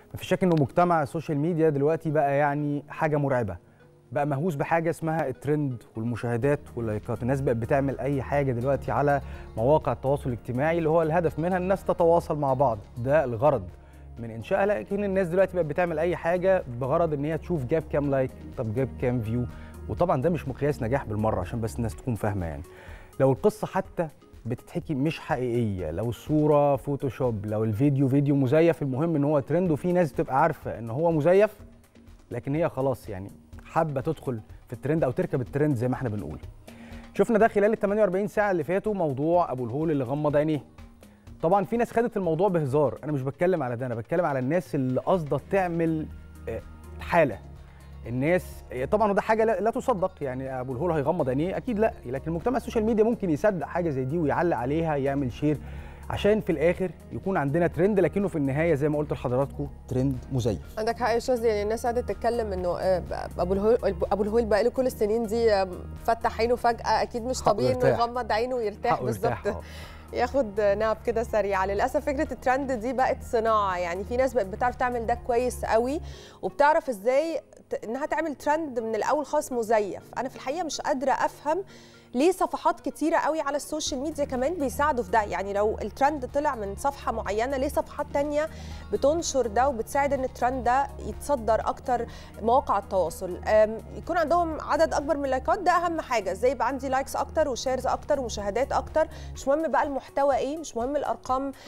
مفيش شك انه مجتمع السوشيال ميديا دلوقتي بقى يعني حاجه مرعبه بقى مهووس بحاجه اسمها الترند والمشاهدات واللايكات الناس بقت بتعمل اي حاجه دلوقتي على مواقع التواصل الاجتماعي اللي هو الهدف منها الناس تتواصل مع بعض ده الغرض من انشائها لكن الناس دلوقتي بقت بتعمل اي حاجه بغرض ان هي تشوف جاب كام لايك طب جاب كام فيو وطبعا ده مش مقياس نجاح بالمره عشان بس الناس تكون فاهمه يعني لو القصه حتى بتتحكي مش حقيقيه لو الصوره فوتوشوب لو الفيديو فيديو مزيف المهم ان هو ترند وفي ناس بتبقى عارفه ان هو مزيف لكن هي خلاص يعني حابه تدخل في الترند او تركب الترند زي ما احنا بنقول شفنا ده خلال ال 48 ساعه اللي فاتوا موضوع ابو الهول اللي غمض عينيه طبعا في ناس خدت الموضوع بهزار انا مش بتكلم على ده انا بتكلم على الناس اللي قاصده تعمل آه، حاله الناس طبعا وده حاجه لا, لا تصدق يعني ابو الهول هيغمض عينيه اكيد لا لكن مجتمع السوشيال ميديا ممكن يصدق حاجه زي دي ويعلق عليها يعمل شير عشان في الاخر يكون عندنا ترند لكنه في النهايه زي ما قلت لحضراتكم ترند مزيف عندك حق يا شاذلي يعني الناس قاعده تتكلم انه آه، ابو الهول ابو الهول بقى له كل السنين دي آه، فتح عينه فجاه اكيد مش حقه طبيعي انه يرتاح. يغمض عينه ويرتاح حقه يرتاح، بالظبط آه. ياخد ناب كده سريعه للاسف فكره الترند دي بقت صناعه يعني في ناس بقت بتعرف تعمل ده كويس قوي وبتعرف ازاي ت- انها تعمل ترند من الاول خالص مزيف انا في الحقيقه مش قادره افهم ليه صفحات كتيرة قوي على السوشيال ميديا كمان بيساعدوا في ده يعني لو الترند طلع من صفحة معينة ليه صفحات تانية بتنشر ده وبتساعد ان الترند ده يتصدر اكتر مواقع التواصل أم، يكون عندهم عدد اكبر من اللايكات ده اهم حاجة ازاي يبقى عندي لايكس اكتر وشيرز اكتر ومشاهدات اكتر مش مهم بقى المحتوى ايه مش مهم الارقام أم،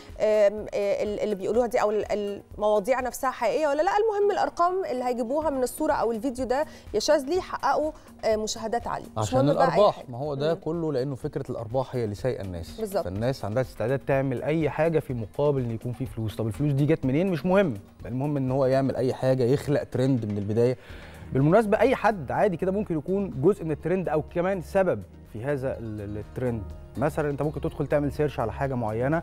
آه، اللي بيقولوها دي او ال- المواضيع نفسها حقيقية ولا لا المهم الارقام اللي هيجيبوها من الصورة او الفيديو ده يا شاذلي يحققوا آه، مشاهدات عالية مش عشان مهم بقى أي الارباح حاجة. ما هو ده مم. كله لانه فكره الارباح هي اللي سايقه الناس بالظبط. فالناس عندها استعداد تعمل اي حاجه في مقابل ان يكون في فلوس طب الفلوس دي جت منين مش مهم المهم ان هو يعمل اي حاجه يخلق ترند من البدايه بالمناسبه اي حد عادي كده ممكن يكون جزء من الترند او كمان سبب في هذا ال- ال- الترند مثلا انت ممكن تدخل تعمل سيرش على حاجه معينه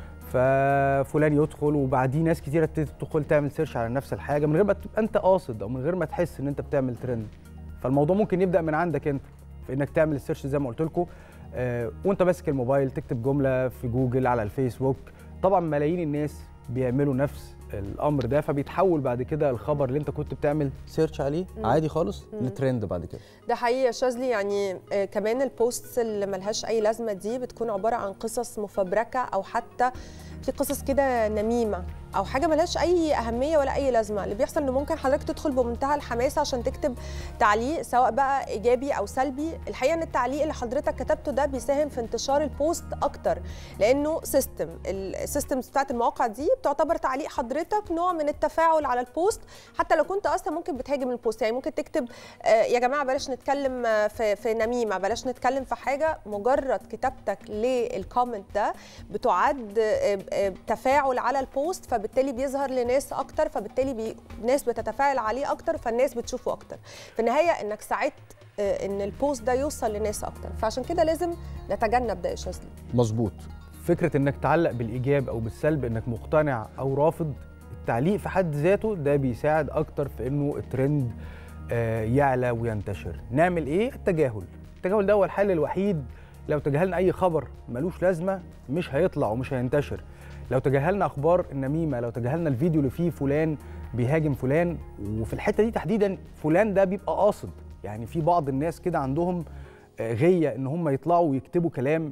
ففلان يدخل وبعديه ناس كتيره تدخل تعمل سيرش على نفس الحاجه من غير ما تبقى انت قاصد او من غير ما تحس ان انت بتعمل ترند فالموضوع ممكن يبدا من عندك انت في انك تعمل السيرش زي ما قلت لكم آه وانت ماسك الموبايل تكتب جمله في جوجل على الفيسبوك طبعا ملايين الناس بيعملوا نفس الامر ده فبيتحول بعد كده الخبر اللي انت كنت بتعمل سيرش عليه مم. عادي خالص مم. لترند بعد كده ده حقيقي يا شاذلي يعني آه، كمان البوستس اللي ملهاش اي لازمه دي بتكون عباره عن قصص مفبركه او حتى في قصص كده نميمه او حاجه ملهاش اي اهميه ولا اي لازمه اللي بيحصل انه ممكن حضرتك تدخل بمنتهى الحماس عشان تكتب تعليق سواء بقى ايجابي او سلبي الحقيقه ان التعليق اللي حضرتك كتبته ده بيساهم في انتشار البوست اكتر لانه سيستم السيستمز بتاعت المواقع دي بتعتبر تعليق حضرتك نوع من التفاعل على البوست حتى لو كنت اصلا ممكن بتهاجم البوست يعني ممكن تكتب آه، يا جماعه بلاش نتكلم آه، في في نميمه بلاش نتكلم في حاجه مجرد كتابتك للكومنت ده بتعد آه، آه، تفاعل على البوست فبالتالي بيظهر لناس اكتر فبالتالي بي... ناس بتتفاعل عليه اكتر فالناس بتشوفه اكتر في النهايه انك ساعدت آه، ان البوست ده يوصل لناس اكتر فعشان كده لازم نتجنب ده يا شاذلي مظبوط فكره انك تعلق بالايجاب او بالسلب انك مقتنع او رافض التعليق في حد ذاته ده بيساعد اكتر في انه الترند آه، يعلى وينتشر نعمل ايه التجاهل التجاهل ده هو الحل الوحيد لو تجاهلنا اي خبر ملوش لازمه مش هيطلع ومش هينتشر لو تجاهلنا اخبار النميمه لو تجاهلنا الفيديو اللي فيه فلان بيهاجم فلان وفي الحته دي تحديدا فلان ده بيبقى قاصد يعني في بعض الناس كده عندهم آه، غيه ان هم يطلعوا ويكتبوا كلام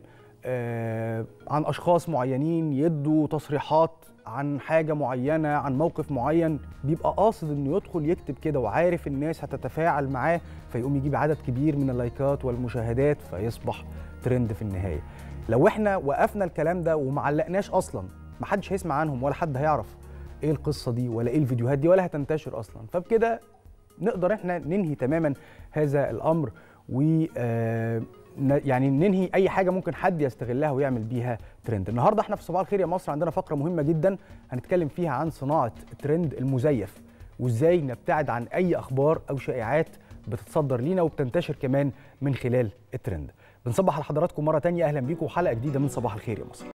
آه، عن اشخاص معينين يدوا تصريحات عن حاجه معينه عن موقف معين بيبقى قاصد انه يدخل يكتب كده وعارف الناس هتتفاعل معاه فيقوم يجيب عدد كبير من اللايكات والمشاهدات فيصبح ترند في النهايه لو احنا وقفنا الكلام ده ومعلقناش اصلا محدش هيسمع عنهم ولا حد هيعرف ايه القصه دي ولا ايه الفيديوهات دي ولا هتنتشر اصلا فبكده نقدر احنا ننهي تماما هذا الامر و آه، ن- يعني ننهي اي حاجه ممكن حد يستغلها ويعمل بيها ترند النهارده احنا في صباح الخير يا مصر عندنا فقره مهمه جدا هنتكلم فيها عن صناعه الترند المزيف وازاي نبتعد عن اي اخبار او شائعات بتتصدر لينا وبتنتشر كمان من خلال الترند بنصبح على حضراتكم مره تانية اهلا بيكم وحلقه جديده من صباح الخير يا مصر